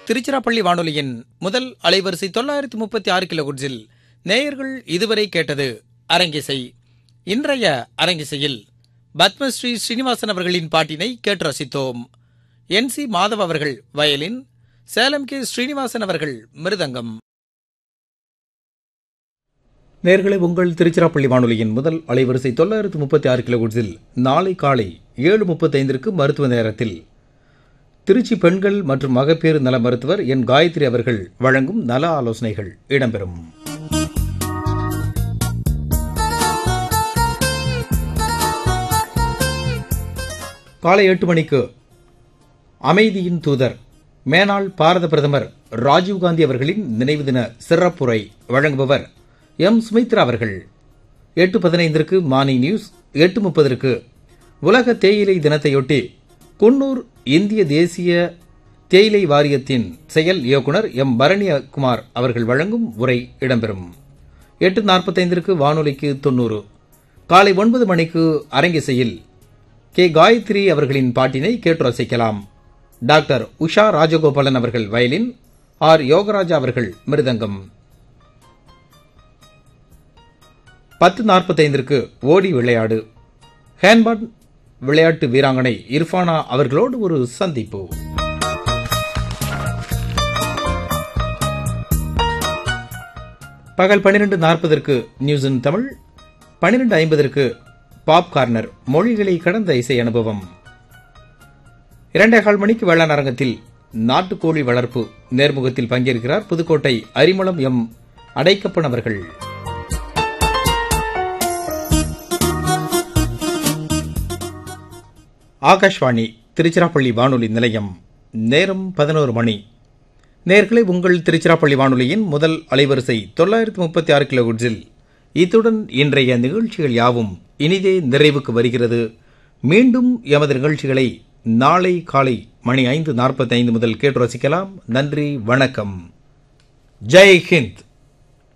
திருச்சிராப்பள்ளி வானொலியின் முதல் அலைவரிசை தொள்ளாயிரத்து முப்பத்தி ஆறு கிலோகுட்ஸில் நேயர்கள் இதுவரை கேட்டது அரங்கிசை இன்றைய அரங்கிசையில் பத்மஸ்ரீ ஸ்ரீனிவாசன் அவர்களின் பாட்டினை கேட்டு ரசித்தோம் என் சி மாதவ் அவர்கள் வயலின் சேலம் கே ஸ்ரீனிவாசன் அவர்கள் மிருதங்கம் நேர்களை உங்கள் திருச்சிராப்பள்ளி வானொலியின் முதல் அலைவரிசை தொள்ளாயிரத்து முப்பத்தி ஆறு கிலோகுட்ஸில் நாளை காலை ஏழு முப்பத்தைந்திற்கு மருத்துவ நேரத்தில் திருச்சி பெண்கள் மற்றும் மகப்பேறு நல மருத்துவர் என் காயத்ரி அவர்கள் வழங்கும் நல ஆலோசனைகள் இடம்பெறும் காலை எட்டு மணிக்கு அமைதியின் தூதர் மேனாள் பாரத பிரதமர் ராஜீவ்காந்தி அவர்களின் நினைவு தின சிறப்புரை வழங்குபவர் எம் சுமித்ரா அவர்கள் எட்டு பதினைந்திற்கு மார்னிங் நியூஸ் எட்டு முப்பதற்கு உலக தேயிலை தினத்தையொட்டி குன்னூர் இந்திய தேசிய தேயிலை வாரியத்தின் செயல் இயக்குனர் எம் பரணியகுமார் அவர்கள் வழங்கும் உரை இடம்பெறும் எட்டு நாற்பத்தைந்திற்கு வானொலிக்கு தொன்னூறு காலை ஒன்பது மணிக்கு அரங்கிசையில் கே காயத்ரி அவர்களின் பாட்டினை கேட்டு ரசிக்கலாம் டாக்டர் உஷா ராஜகோபாலன் அவர்கள் வயலின் ஆர் யோகராஜா அவர்கள் மிருதங்கம் பத்து நாற்பத்தைந்திற்கு ஓடி விளையாடு ஹேண்ட்பால் விளையாட்டு வீராங்கனை இர்ஃபானா அவர்களோடு ஒரு சந்திப்பு பகல் பன்னிரண்டு நாற்பதற்கு நியூஸ் இன் தமிழ் பன்னிரண்டு ஐம்பதற்கு பாப் கார்னர் மொழிகளை கடந்த இசை அனுபவம் இரண்டே கால் மணிக்கு வேளாண் அரங்கத்தில் நாட்டுக்கோழி வளர்ப்பு நேர்முகத்தில் பங்கேற்கிறார் புதுக்கோட்டை அரிமளம் எம் அடைக்கப்பன் அவர்கள் ஆகாஷ்வாணி திருச்சிராப்பள்ளி வானொலி நிலையம் நேரம் பதினோரு மணி நேர்களை உங்கள் திருச்சிராப்பள்ளி வானொலியின் முதல் அலைவரிசை தொள்ளாயிரத்து முப்பத்தி ஆறு கிலோகுட்ஸில் இத்துடன் இன்றைய நிகழ்ச்சிகள் யாவும் இனிதே நிறைவுக்கு வருகிறது மீண்டும் எமது நிகழ்ச்சிகளை நாளை காலை மணி ஐந்து நாற்பத்தி ஐந்து முதல் கேட்டு ரசிக்கலாம் நன்றி வணக்கம் ஜெய் ஹிந்த்